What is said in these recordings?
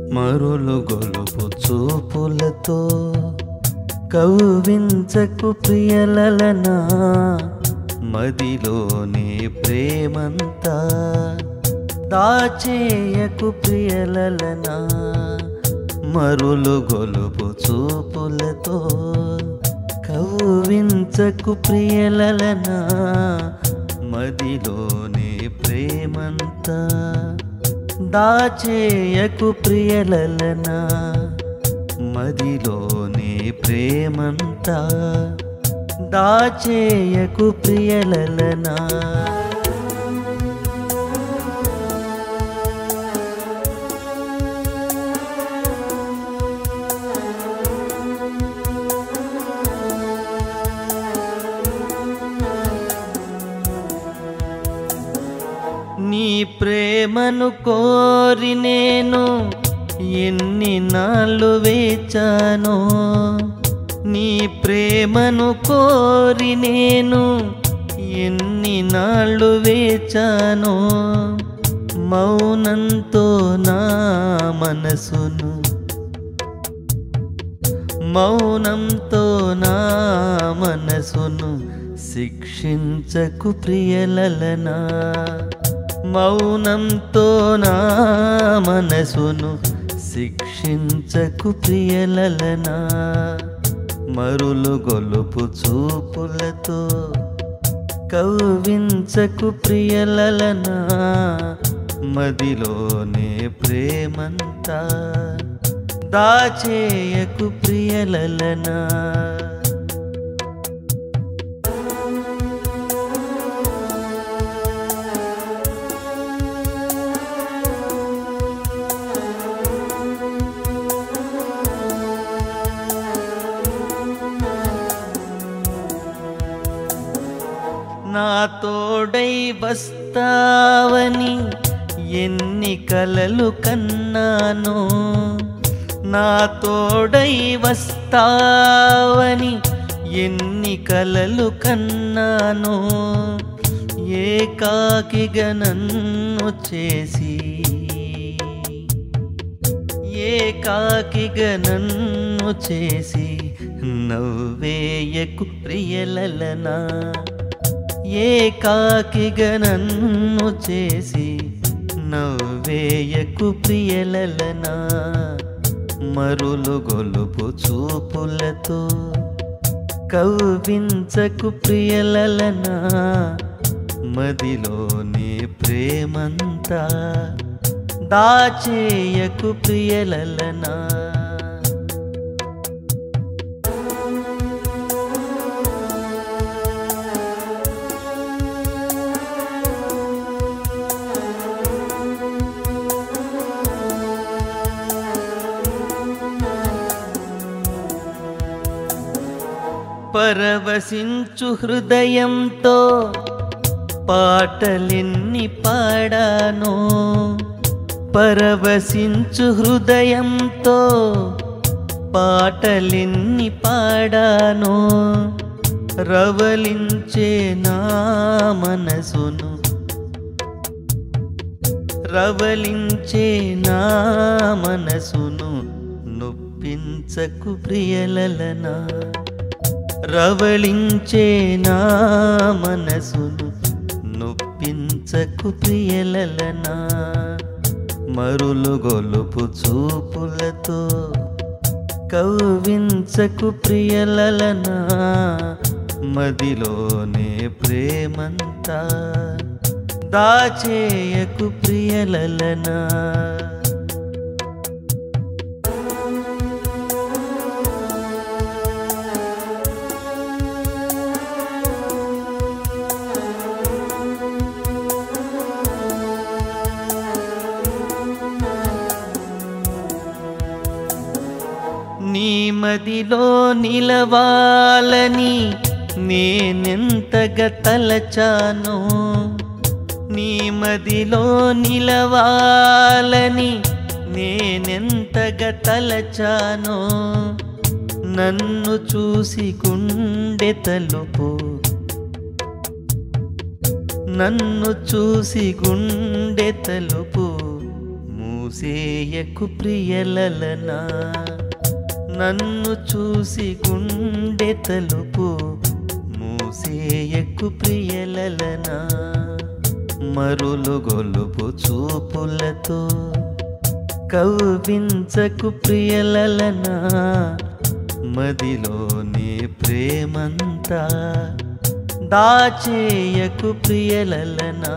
మరులు గొలుపు చూపులతో కవ్వించకు ప్రియలలనా మదిలోని ప్రేమంతా దాచేయకు ప్రియలలనా మరులు గొలుపు చూపులతో కవ్వించకు ప్రియలలనా మదిలోని ప్రేమంతా దాచేయకు ప్రియలలనా మదిలోని ప్రేమంతా దాచేయకు ప్రియలలనా నీ ప్రేమను కోరి నేను ఎన్ని నాళ్ళు వేచానో నీ ప్రేమను కోరి నేను ఎన్ని నాళ్ళు వేచానో మౌనంతో నా మనసును మౌనంతో నా మనసును శిక్షించకు ప్రియలలనా మౌనంతో నా మనసును శిక్షించకు ప్రియలలనా మరులు గొలుపు చూపులతో కవ్వించకు ప్రియలలనా మదిలోనే ప్రేమంతా దాచేయకు ప్రియలలనా నా తోడై వస్తావని ఎన్ని కలలు కన్నానో నా తోడై వస్తావని ఎన్ని కలలు కన్నానో ఏకాకిగా నన్ను చేసి ఏకాకిగా నన్ను చేసి నవ్వేయకు ప్రియలలనా ఏకాకిగా నన్ను చేసి నవ్వేయకు ప్రియలలనా మరులు గొలుపు చూపులతో కవ్వించకు ప్రియలలనా మదిలోని ప్రేమంతా దాచేయకు ప్రియలలనా పరవశించు హృదయంతో పాటలెన్ని పాడానో పరవశించు హృదయంతో పాటలెన్ని పాడానో రవలించే నా మనసును రవలించే నా మనసును నొప్పించకు ప్రియలలనా రవళించే నా మనసును నొప్పించకు ప్రియలలనా మరులు గొలుపు చూపులతో కవ్వించకు ప్రియలలనా మదిలోనే ప్రేమంతా దాచేయకు ప్రియలలనా నీ మదిలో నిలవాలని నేనెంతగా తలచానో నీ మదిలో నిలవాలని నేనెంతగా తలచానో నన్ను చూసి గుండె తలుపు నన్ను చూసి గుండె తలుపు మూసేయకు ప్రియలలనా నన్ను చూసి గుండె తలుపు మూసేయకు ప్రియలలనా మరులు గొలుపు చూపులతో కవ్వించకు ప్రియలలనా మదిలోని ప్రేమంతా దాచేయకు ప్రియలలనా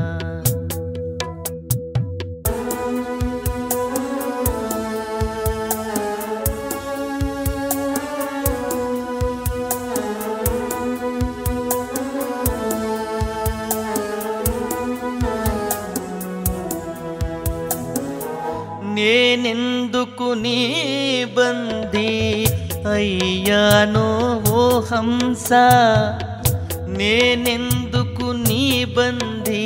నేనెందుకు నీ బందీ అయ్యానో ఓ హంస నేనెందుకు నీ బందీ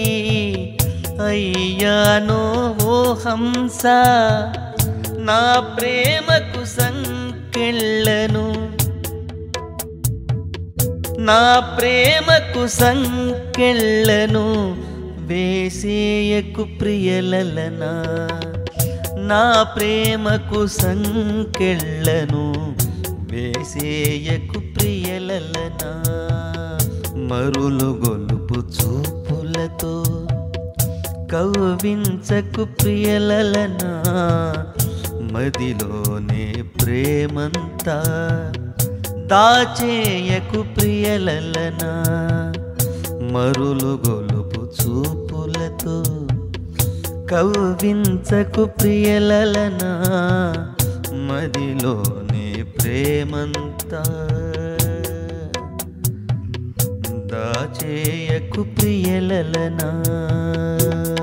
అయ్యానో ఓ హంస నా ప్రేమకు సంకెళ్ళను నా ప్రేమకు సంకెళ్ళను వేసేయకు ప్రియలలనా నా ప్రేమకు సంకెళ్ళను వేసేయకు ప్రియలలనా మరులు గొలుపు చూపులతో కవ్వించకు ప్రియలలనా మదిలోనే ప్రేమంతా దాచేయకు ప్రియలలనా మరులు గొలుపు చూపులతో కవ్వించకు ప్రియలలనా మదిలోని ప్రేమంతా దాచేయకు ప్రియలలనా